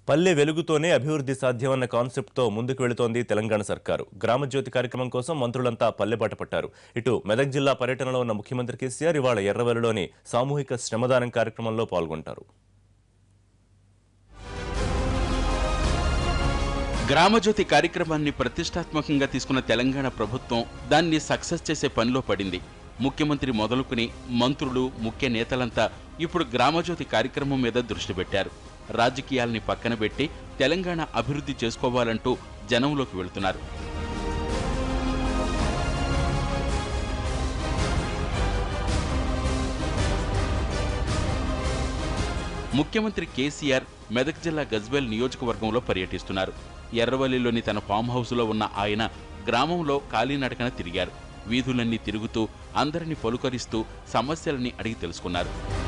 పల్లె వెలుగుతోనే అభివృద్ధి సాధ్యమన్న కాన్సెప్ట్తో ముందుకు వెళుతోంది తెలంగాణ సర్కారు గ్రామ జ్యోతి కార్యక్రమం కోసం మంత్రులంతా పల్లెబాట పట్టారు ఇటు మెదక్ జిల్లా పర్యటనలో ఉన్న ముఖ్యమంత్రి కేసీఆర్ ఇవాళ ఎర్రవెల్లిలోని సామూహిక శ్రమదానం కార్యక్రమంలో పాల్గొంటారు గ్రామజ్యోతి కార్యక్రమాన్ని ప్రతిష్టాత్మకంగా తీసుకున్న తెలంగాణ ప్రభుత్వం దాన్ని సక్సెస్ చేసే పనిలో పడింది ముఖ్యమంత్రి మొదలుకుని మంత్రులు ముఖ్య నేతలంతా ఇప్పుడు గ్రామజ్యోతి కార్యక్రమం మీద దృష్టి పెట్టారు రాజకీయాల్ని పక్కన పెట్టి తెలంగాణ అభివృద్ధి చేసుకోవాలంటూ జనంలోకి వెళుతున్నారు ముఖ్యమంత్రి కేసీఆర్ మెదక్ జిల్లా గజ్వేల్ నియోజకవర్గంలో పర్యటిస్తున్నారు ఎర్రవల్లిలోని తన ఫామ్ హౌస్లో ఉన్న ఆయన గ్రామంలో కాలినడకన తిరిగారు వీధులన్నీ తిరుగుతూ అందరినీ పలుకరిస్తూ సమస్యలని అడిగి తెలుసుకున్నారు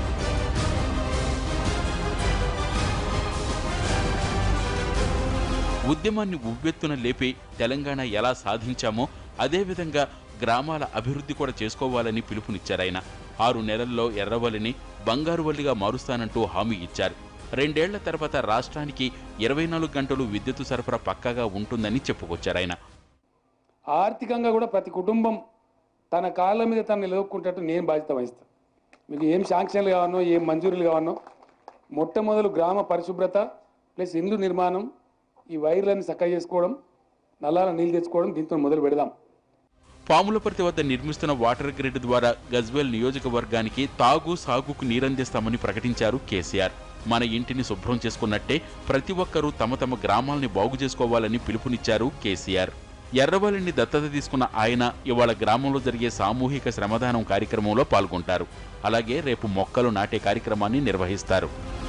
ఉద్యమాన్ని ఉవ్వెత్తున లేపి తెలంగాణ ఎలా సాధించామో అదేవిధంగా గ్రామాల అభివృద్ధి కూడా చేసుకోవాలని పిలుపునిచ్చారాయన ఆరు నెలల్లో ఎర్రవల్లిని బంగారువల్లిగా మారుస్తానంటూ హామీ ఇచ్చారు రెండేళ్ల తర్వాత రాష్ట్రానికి ఇరవై నాలుగు గంటలు విద్యుత్ సరఫరా పక్కాగా ఉంటుందని చెప్పుకొచ్చారాయన ఆర్థికంగా కూడా ప్రతి కుటుంబం తన కాళ్ళ మీద తను నిలదొక్కుంటట్టు నేను బాధ్యత వహిస్తాను మీకు ఏం శాంక్షన్లు కావనో ఏం మంజూరీలు కావనో మొట్టమొదలు గ్రామ పరిశుభ్రత ప్లస్ ఇండ్లు నిర్మాణం ఈ వైర్లన్నీ చక్కగా చేసుకోవడం నల్లాల నీళ్ళు తెచ్చుకోవడం దీంతో మొదలు పెడదాం పాములపర్తి వద్ద నిర్మిస్తున్న వాటర్ గ్రిడ్ ద్వారా గజ్వేల్ నియోజకవర్గానికి తాగు సాగుకు నీరందిస్తామని ప్రకటించారు కేసీఆర్ మన ఇంటిని శుభ్రం చేసుకున్నట్టే ప్రతి ఒక్కరూ తమ తమ గ్రామాల్ని బాగు చేసుకోవాలని పిలుపునిచ్చారు కేసీఆర్ ఎర్రవల్లిని దత్తత తీసుకున్న ఆయన ఇవాళ గ్రామంలో జరిగే సామూహిక శ్రమదానం కార్యక్రమంలో పాల్గొంటారు అలాగే రేపు మొక్కలు నాటే కార్యక్రమాన్ని నిర్వహిస్తారు